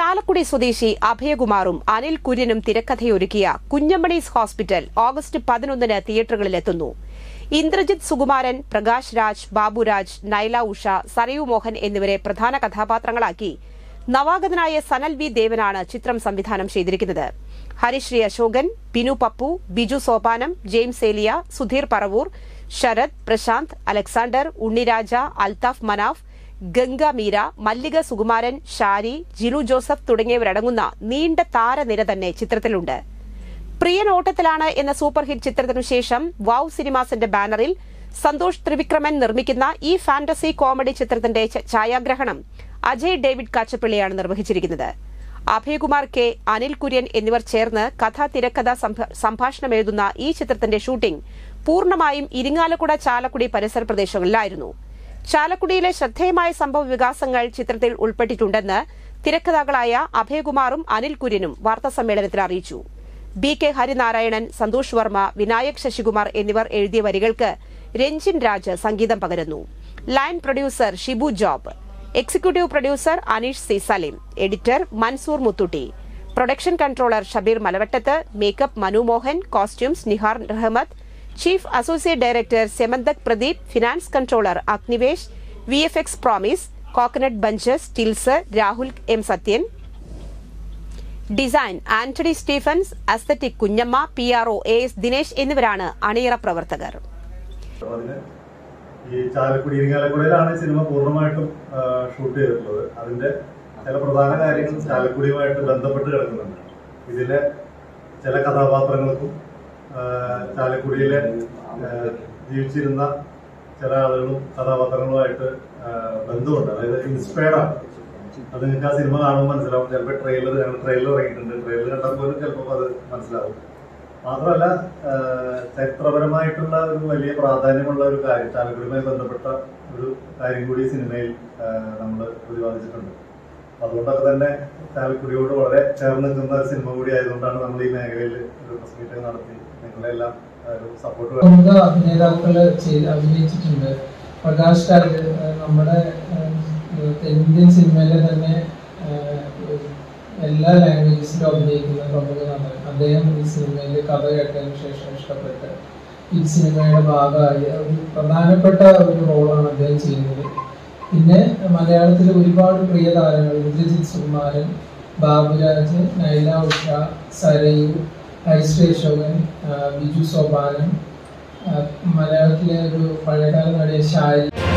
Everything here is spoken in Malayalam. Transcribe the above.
ചാലക്കുടി സ്വദേശി അഭയകുമാറും അനിൽ കുര്യനും തിരക്കഥയൊരുക്കിയ കുഞ്ഞമ്മണീസ് ഹോസ്പിറ്റൽ ഓഗസ്റ്റ് പതിനൊന്നിന് തിയേറ്ററുകളിലെത്തുന്നു ഇന്ദ്രജിത് സുകുമാരൻ പ്രകാശ് രാജ് ബാബുരാജ് നൈല ഉഷ സരയു മോഹൻ എന്നിവരെ പ്രധാന കഥാപാത്രങ്ങളാക്കി നവാഗതനായ സനൽ വി ദേവനാണ് ചിത്രം സംവിധാനം ചെയ്തിരിക്കുന്നത് ഹരിശ്രീ അശോകൻ ബിനു പപ്പു ബിജു സോപാനം ജെയിംസ് ഏലിയ സുധീർ പറവൂർ ശരത് പ്രശാന്ത് അലക്സാണ്ടർ ഉണ്ണിരാജ അൽതാഫ് മനാഫ് ഗംഗ മീര മല്ലിക സുകുമാരൻ ഷാരി ജിനു ജോസഫ് തുടങ്ങിയവരടങ്ങുന്ന നീണ്ട താരനിര തന്നെ ചിത്രത്തിലുണ്ട് പ്രിയൻ ഓട്ടത്തിലാണ് എന്ന സൂപ്പർ ഹിറ്റ് ചിത്രത്തിനു ശേഷം വൗ സിനിമാസിന്റെ ബാനറിൽ സന്തോഷ് ത്രിവിക്രമൻ നിർമ്മിക്കുന്ന ഈ ഫാന്റസി കോമഡി ചിത്രത്തിന്റെ ച- ഛായാഗ്രഹണം അജയ് ഡേവിഡ് കാച്ചപ്പിള്ളിയാണ് നിർവഹിച്ചിരിക്കുന്നത് അഭയകുമാർ കെ അനിൽ കുര്യൻ എന്നിവർ ചേർന്ന് കഥ തിരക്കഥ സംഭ- സംഭാഷണം എഴുതുന്ന ഈ ചിത്രത്തിന്റെ ഷൂട്ടിംഗ് പൂർണ്ണമായും ഇരിങ്ങാലക്കുട ചാലക്കുടി പരിസര പ്രദേശങ്ങളിലായിരുന്നു ചാലക്കുടിയിലെ ശ്രദ്ധേയമായ സംഭവ വികാസങ്ങൾ ചിത്രത്തിൽ ഉൾപ്പെട്ടിട്ടുണ്ടെന്ന് തിരക്കഥാക്കളായ അഭയകുമാറും അനിൽ കുര്യനും വാർത്താസമ്മേളനത്തിൽ അറിയിച്ചു ബി കെ ഹരിനാരായണൻ സന്തോഷ് വർമ്മ വിനായക് ശശികുമാർ എന്നിവർ എഴുതിയ വരികൾക്ക് രഞ്ജിൻ രാജ് സംഗീതം പകരുന്നു line producer Shibu Job executive producer Aneesh C Salim editor Mansoor Muthutty production controller Shabeer Malavattath makeup Manu Mohan costumes Nihar Rahmath chief associate director Semanthak Pradeep finance controller Agnivesh V F X Promise Coconut Bunches stills Rahul M Sathyan design Antony Stephens aesthetic Kunjamma P R O A S Dinesh എന്നിവരാണ് അണിയറ പ്രവർത്തകർ അപ്പൊ അതിന് ഈ ചാലക്കുടി ഇരിങ്ങാലക്കുടയിലാണ് സിനിമ പൂർണ്ണമായിട്ടും ആ, ഷൂട്ട് ചെയ്തിട്ടുള്ളത് അതിന്റെ ചില പ്രധാന കാര്യങ്ങൾ ചാലക്കുടിയുമായിട്ട് ബന്ധപ്പെട്ട് കിടക്കുന്നുണ്ട് ഇതിലെ ചില കഥാപാത്രങ്ങൾക്കും ആ, ചാലക്കുടിയിലെ ആ, ജീവിച്ചിരുന്ന ചില ആളുകളും കഥാപാത്രങ്ങളുമായിട്ട് ആ, ബന്ധമുണ്ട് അതായത് ഇൻസ്പയർഡ് ആണ് അത് നിങ്ങൾക്ക് ആ സിനിമ കാണുമ്പോൾ മനസ്സിലാവും ചിലപ്പോൾ ട്രെയിലർ ഞങ്ങൾ ട്രെയിലർ ഇറങ്ങിയിട്ടുണ്ട് ട്രെയിലർ കണ്ടാൽ പോലും ചിലപ്പോൾ അത് മനസ്സിലാവും മാത്രമല്ല ആ, ചരിത്രപരമായിട്ടുള്ള ഒരു വലിയ പ്രാധാന്യമുള്ള ഒരു കാര്യം ചാലക്കുടിയുമായി ബന്ധപ്പെട്ട ഒരു കാര്യം കൂടി ഈ സിനിമയിൽ നമ്മൾ പ്രതിപാദിച്ചിട്ടുണ്ട് അതുകൊണ്ടൊക്കെ തന്നെ ചാലക്കുടിയോട് വളരെ ചേർന്ന് നിൽക്കുന്ന ഒരു സിനിമ കൂടി ആയതുകൊണ്ടാണ് നമ്മൾ ഈ മേഖലയിൽ ഒരു പ്രസ് മീറ്റ് നടത്തി നിങ്ങളുടെ എല്ലാം ആ, ഒരു സപ്പോർട്ട് പ്രമുഖ അഭിനേതാക്കള് ചെയ്ത് അഭിനയിച്ചിട്ടുണ്ട് പ്രകാശ് രാജ് ഏഹ് നമ്മുടെ ഏഹ് തെന്നിന്ത്യൻ സിനിമയിലെ തന്നെ ഏഹ് എല്ലാ ലാംഗ്വേജസിലും അഭിനയിക്കുന്ന പ്രമുഖ നടൻ അദ്ദേഹം ഈ സിനിമയിൽ കഥ കേട്ടതിന് ശേഷം ഇഷ്ടപ്പെട്ട് ഈ സിനിമയുടെ ഭാഗമായി ഒരു പ്രധാനപ്പെട്ട ഒരു റോളാണ് അദ്ദേഹം ചെയ്യുന്നത് പിന്നെ മലയാളത്തിലെ ഒരുപാട് പ്രിയ താരങ്ങൾ ഇന്ദ്രജിത് സുകുമാരൻ ബാബുരാജ് നൈല ഉഷ സരയു ഹരിശ്രീ അശോകൻ ആ, ബിജു സോപാനൻ ആ, മലയാളത്തിലെ ഒരു പഴയകാല നടിയ ഷാരി